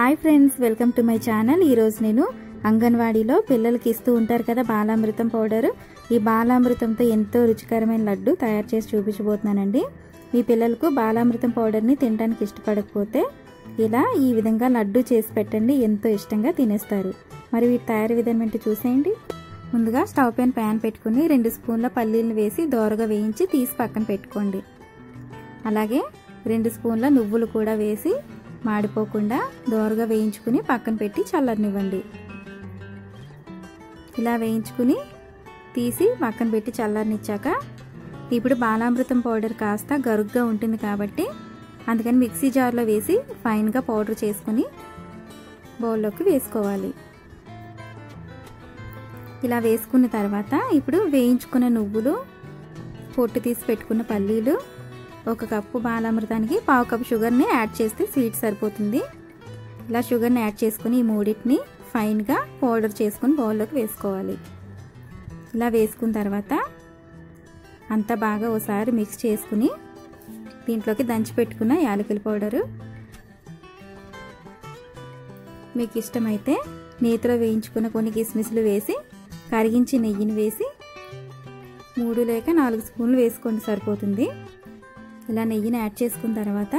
hi friends welcome to my channel ఈరోజు నేను అంగన్వాడీలో పిల్లలకి ఇస్తూ ఉంటారు కదా బాలామృతం పౌడర్ ఈ బాలామృతంతో ఎంతో రుచికరమైన లడ్డు తయారు చేసి చూపించబోతున్నానండి మీ పిల్లలకు బాలామృతం పౌడర్ని తినడానికి ఇష్టపడకపోతే ఇలా ఈ విధంగా లడ్డు చేసి పెట్టండి ఎంతో ఇష్టంగా తినేస్తారు మరి వీటి తయారీ విధానం ఏంటో చూసేయండి ముందుగా స్టవ్ పైన ప్యాన్ పెట్టుకుని రెండు స్పూన్ల పల్లీలను వేసి దోరగా వేయించి తీసి పక్కన పెట్టుకోండి అలాగే రెండు స్పూన్ల నువ్వులు కూడా వేసి మాడిపోకుండా దోరగా వేయించుకుని పక్కన పెట్టి చల్లనివ్వండి ఇలా వేయించుకుని తీసి పక్కన పెట్టి చల్లనిచ్చాక ఇప్పుడు బాలామృతం పౌడర్ కాస్త గరుగ్గా ఉంటుంది కాబట్టి అందుకని మిక్సీ జార్లో వేసి ఫైన్గా పౌడర్ చేసుకుని బౌల్లోకి వేసుకోవాలి ఇలా వేసుకున్న తర్వాత ఇప్పుడు వేయించుకున్న నువ్వులు పొట్టు తీసి పెట్టుకున్న పల్లీలు ఒక కప్పు బాలామృతానికి పావు కప్పు షుగర్ని యాడ్ చేస్తే స్వీట్ సరిపోతుంది ఇలా షుగర్ని యాడ్ చేసుకుని ఈ మూడింటిని ఫైన్గా పౌడర్ చేసుకుని బౌల్లోకి వేసుకోవాలి ఇలా వేసుకున్న తర్వాత అంతా బాగా ఒకసారి మిక్స్ చేసుకుని దీంట్లోకి దంచి పెట్టుకున్న యాలకుల పౌడరు మీకు ఇష్టమైతే నేతిలో వేయించుకున్న కొన్ని కిస్మిస్లు వేసి కరిగించి నెయ్యిని వేసి మూడు లేక నాలుగు స్పూన్లు వేసుకోండి సరిపోతుంది ఇలా నెయ్యిని యాడ్ చేసుకున్న తర్వాత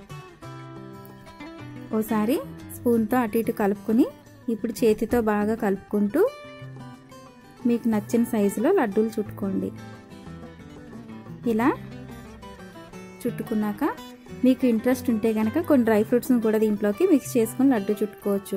ఓసారి స్పూన్తో అటు ఇటు కలుపుకొని ఇప్పుడు చేతితో బాగా కలుపుకుంటూ మీకు నచ్చిన సైజులో లడ్డూలు చుట్టుకోండి ఇలా చుట్టుకున్నాక మీకు ఇంట్రెస్ట్ ఉంటే కనుక కొన్ని డ్రై ఫ్రూట్స్ని కూడా దీంట్లోకి మిక్స్ చేసుకుని లడ్డు చుట్టుకోవచ్చు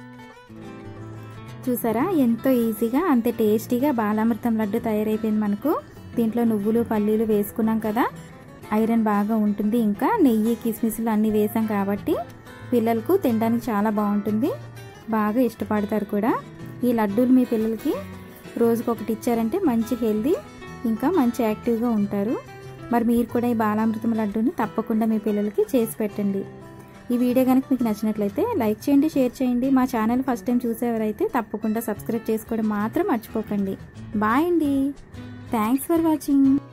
చూసారా ఎంతో ఈజీగా అంతే టేస్టీగా బాలామృతం లడ్డు తయారైపోయింది మనకు దీంట్లో నువ్వులు పల్లీలు వేసుకున్నాం కదా ఐరన్ బాగా ఉంటుంది ఇంకా నెయ్యి కిస్మిస్లు అన్నీ వేసాం కాబట్టి పిల్లలకు తినడానికి చాలా బాగుంటుంది బాగా ఇష్టపడతారు కూడా ఈ లడ్డూలు మీ పిల్లలకి రోజుకొకటి ఇచ్చారంటే మంచి హెల్దీ ఇంకా మంచి యాక్టివ్గా ఉంటారు మరి మీరు కూడా ఈ బాలామృతం లడ్డూని తప్పకుండా మీ పిల్లలకి చేసి పెట్టండి ఈ వీడియో కనుక మీకు నచ్చినట్లయితే లైక్ చేయండి షేర్ చేయండి మా ఛానల్ ఫస్ట్ టైం చూసేవారైతే తప్పకుండా సబ్స్క్రైబ్ చేసుకోవడం మాత్రం మర్చిపోకండి బాయ్ అండి థ్యాంక్స్ ఫర్ వాచింగ్